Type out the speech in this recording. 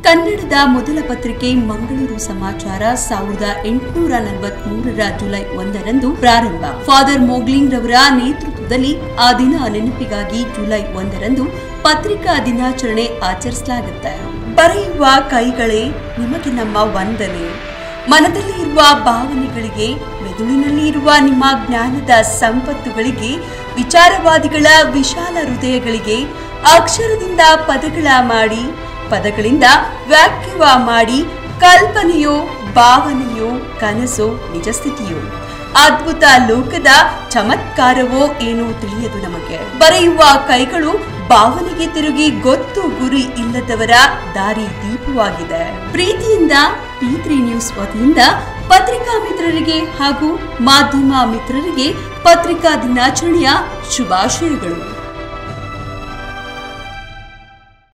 ಕನ್ನಡದ ಮೊದಲ ಪತ್ರಿಕೆ ಮಂಗಳೂರು ಸಮಾಚಾರ ಸಾವಿರದ ಎಂಟುನೂರ ನಲವತ್ಮೂರರ ಜುಲೈ ಒಂದರಂದು ಪ್ರಾರಂಭ ಫಾದರ್ ಮೋಗ್ಲಿಂಗ್ ರವರ ನೇತೃತ್ವದಲ್ಲಿ ಆ ದಿನ ನೆನಪಿಗಾಗಿ ಜುಲೈ ಒಂದರಂದು ಪತ್ರಿಕಾ ದಿನಾಚರಣೆ ಆಚರಿಸಲಾಗುತ್ತೆ ಬರೆಯುವ ಕೈಗಳೇ ನಿಮಗೆ ನಮ್ಮ ವಂದನೆ ಮನದಲ್ಲಿ ಇರುವ ಭಾವನೆಗಳಿಗೆ ಮೆದುಳಿನಲ್ಲಿ ಇರುವ ನಿಮ್ಮ ಜ್ಞಾನದ ಸಂಪತ್ತುಗಳಿಗೆ ವಿಚಾರವಾದಿಗಳ ವಿಶಾಲ ಹೃದಯಗಳಿಗೆ ಅಕ್ಷರದಿಂದ ಪದಗಳ ಮಾಡಿ ಪದಗಳಿಂದ ವ್ಯಾಖ್ಯವ ಮಾಡಿ ಕಲ್ಪನೆಯೋ ಭಾವನೆಯೋ ಕನಸೋ ನಿಜ ಸ್ಥಿತಿಯೋ ಅದ್ಭುತ ಲೋಕದ ಚಮತ್ಕಾರವೋ ಏನೋ ತಿಳಿಯದು ನಮಗೆ ಬರೆಯುವ ಕೈಗಳು ಭಾವನೆಗೆ ತಿರುಗಿ ಗೊತ್ತು ಗುರಿ ಇಲ್ಲದವರ ದಾರಿ ದೀಪವಾಗಿದೆ ಪ್ರೀತಿಯಿಂದ ಪಿ3 ನ್ಯೂಸ್ ವತಿಯಿಂದ ಪತ್ರಿಕಾ ಮಿತ್ರರಿಗೆ ಹಾಗೂ ಮಾಧ್ಯಮ ಮಿತ್ರರಿಗೆ ಪತ್ರಿಕಾ ದಿನಾಚರಣೆಯ ಶುಭಾಶಯಗಳು